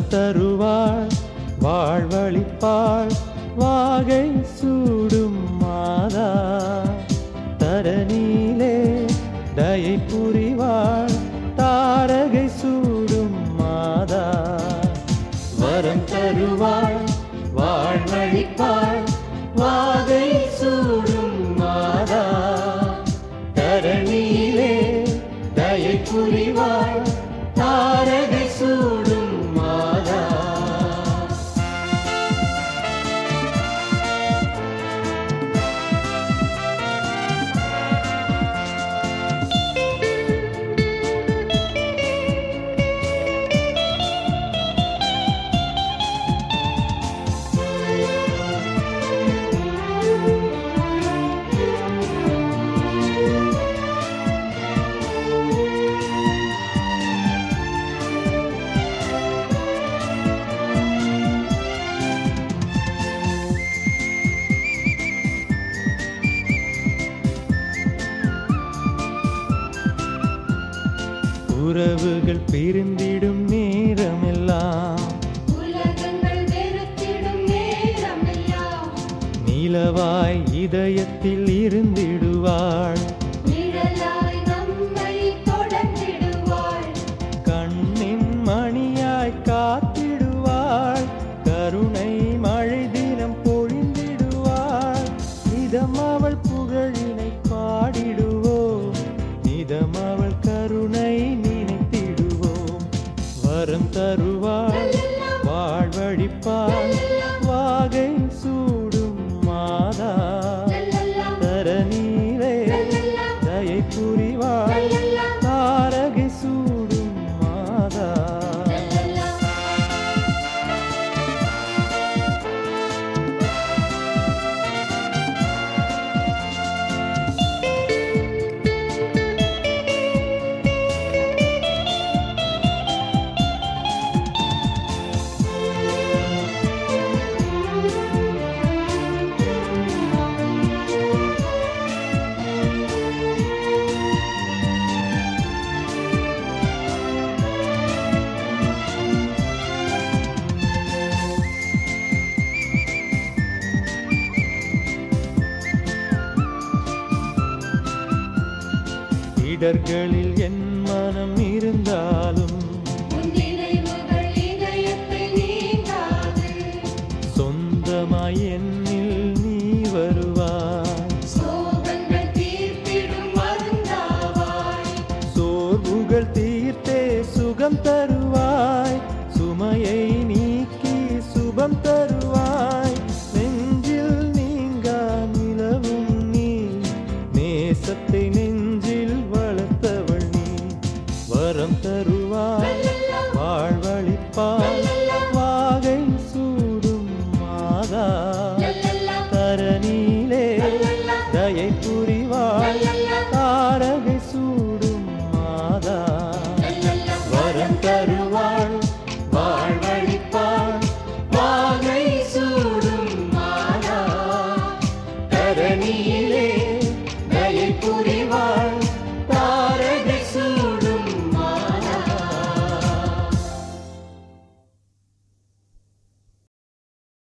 தருவாள் வாழ்வழிப்பாள் வாகை சூடும் மாதா தரணியிலே தயை புரிவாள் தாரகை சூடும் மாதா வரம் தருவாள் வாழ்வழிப்பாள் வாகை சூடும் மாதா தரணியிலே தயை புரிவாள் தாரகை சூடும் மாதா உறவுகள் பிரிந்திடும் நேரமெல்லாம் உலகங்கள் வெறுத்திடும் நேரமெல்லாம் நிலவாய் இதயத்தில் இருந்திடுவாள் நிழலாய் நம்மை தொடர்ந்திடுவாள் கண்ணின் மணியாய் காத்திடுவாள் கருணை மழை தினம் பொழிந்திடுவாள் இதம் அவள் புகழினை பாடிடுவோம் இதம் அவள் கருணை நினைத்திடுவோம் வரம் தருவாள் வாழ்வழிப்பாள் வாகை சூடும் மாதா தரநீரே தயை புரிவாள் தாரகை சூடும் மாதா இடர்களில் என் மனம் இருந்தாலும் உன் நினைவுகள் இதயத்தை நீங்காது சொந்தமாய் என்னில் நீ வருவாய் சோகங்கள் தீர்த்திடும் மருந்தாவாய் சோர்வுகள் தீர்த்தே சுகம் தருவாய் சுமையை நீக்கி சுபம் தருவாய் நெஞ்சில் நீங்கா நிலவும் நீ நேசத்தை நெஞ்சில் வளர்த்தவள் நீ வரம் தருவாய் வாழ்வழிப்பாய் வாகை சூடும் மாதா தரணி